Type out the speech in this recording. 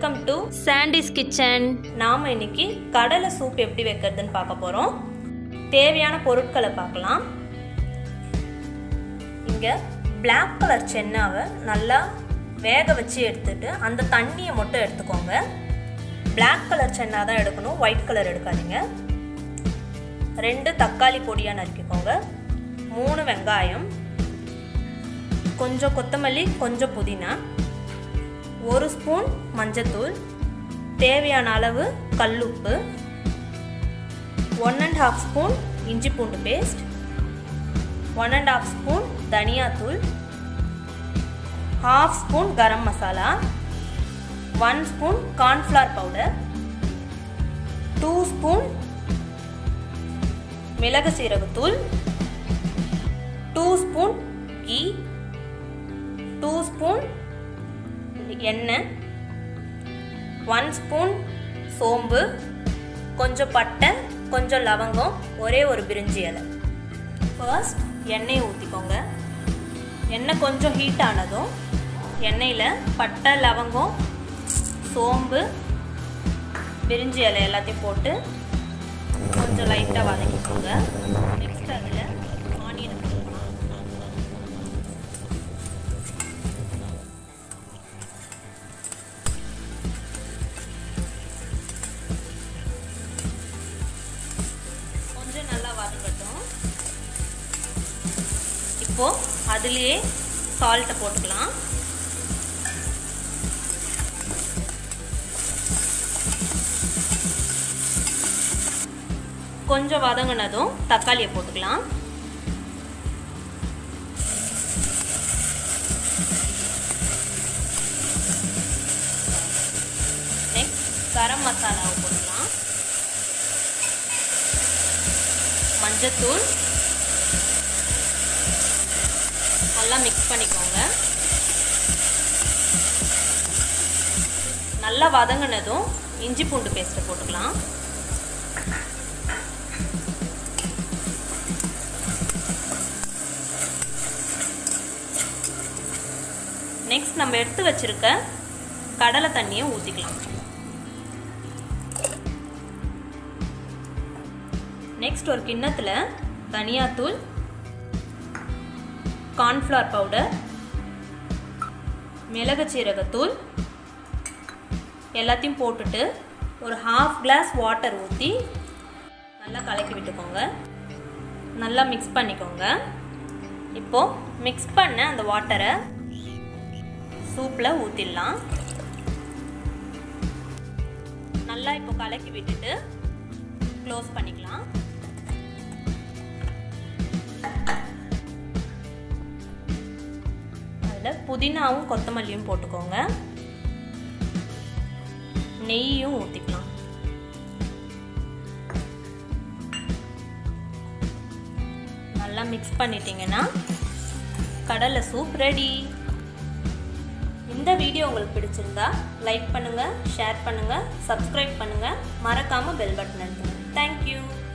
welcome to சாண்டிஸ் kitchen நாம் இன்னைக்கு கடலை சூப் எப்படி வைக்கிறதுன்னு பார்க்க போகிறோம் தேவையான பொருட்களை பார்க்கலாம் இங்கே Black கலர் சென்னாவை நல்லா வேக வச்சு எடுத்துட்டு அந்த தண்ணியை மட்டும் எடுத்துக்கோங்க Black கலர் சென்னா தான் எடுக்கணும் ஒயிட் கலர் எடுக்காதீங்க ரெண்டு தக்காளி பொடியாக நறுக்கிக்கோங்க மூணு வெங்காயம் கொஞ்சம் கொத்தமல்லி கொஞ்சம் புதினா ஒரு ஸ்பூன் மஞ்சத்தூள் தேவையான அளவு கல்லுப்பு ஒன் அண்ட் ஹாஃப் ஸ்பூன் இஞ்சி பூண்டு paste one and half spoon தனியாத்தூள் half spoon garam masala one spoon cornflour powder two spoon மிளகு சீரகத்தூள் two spoon ghee two spoon எண்ணெய் ஒன் ஸ்பூன் சோம்பு கொஞ்சம் பட்டை கொஞ்சம் லவங்கம் ஒரே ஒரு பிரிஞ்சி இலை ஃபர்ஸ்ட் எண்ணெயை ஊற்றிக்கோங்க எண்ணெய் கொஞ்சம் ஹீட் ஆனதும் எண்ணெயில் பட்டை லவங்கம் சோம்பு பிரிஞ்சி இலை எல்லாத்தையும் போட்டு கொஞ்சம் லைட்டாக வதக்கிக்கோங்க நெக்ஸ்ட் அதில் ஆனியன் போட்டுக்கலாம் கொஞ்சம் நல்லா வதங்கட்டும் இப்போ அதுலேயே சால்ட்டை போட்டுக்கலாம் கொஞ்சம் வதங்கினதும் தக்காளியை போட்டுக்கலாம் நெக்ஸ்ட் கரம் மசாலாவை போட்டுக்கலாம் மஞ்சத்தூள் நல்லா மிக்ஸ் பண்ணிக்கோங்க நல்லா வதங்கினதும் இஞ்சி பூண்டு பேஸ்ட்டை போட்டுக்கலாம் நெக்ஸ்ட் நம்ம எடுத்து வச்சிருக்க கடலை தண்ணியை ஊற்றிக்கலாம் நெக்ஸ்ட் ஒரு கிண்ணத்தில் தனியாத்தூள் கார்ன்ஃப்ளவர் பவுடர் மிளகு சீரகத்தூள் எல்லாத்தையும் போட்டுட்டு ஒரு ஹாஃப் கிளாஸ் வாட்டர் ஊற்றி நல்லா கலக்கி விட்டுக்கோங்க நல்லா மிக்ஸ் பண்ணிக்கோங்க இப்போது மிக்ஸ் பண்ண அந்த வாட்டரை சூப்பில் ஊற்றிடலாம் நல்லா இப்போ கலக்கி விட்டுட்டு க்ளோஸ் பண்ணிக்கலாம் அதில் புதினாவும் கொத்தமல்லியும் போட்டுக்கோங்க நெய்யும் ஊற்றிக்கலாம் நல்லா மிக்ஸ் பண்ணிட்டீங்கன்னா கடலை சூப் ரெடி இந்த வீடியோ உங்களுக்கு பிடிச்சிருந்தா லைக் பண்ணுங்கள் ஷேர் பண்ணுங்கள் சப்ஸ்கிரைப் பண்ணுங்கள் மறக்காமல் பெல் பட்டன் அழுத்துங்க தேங்க்யூ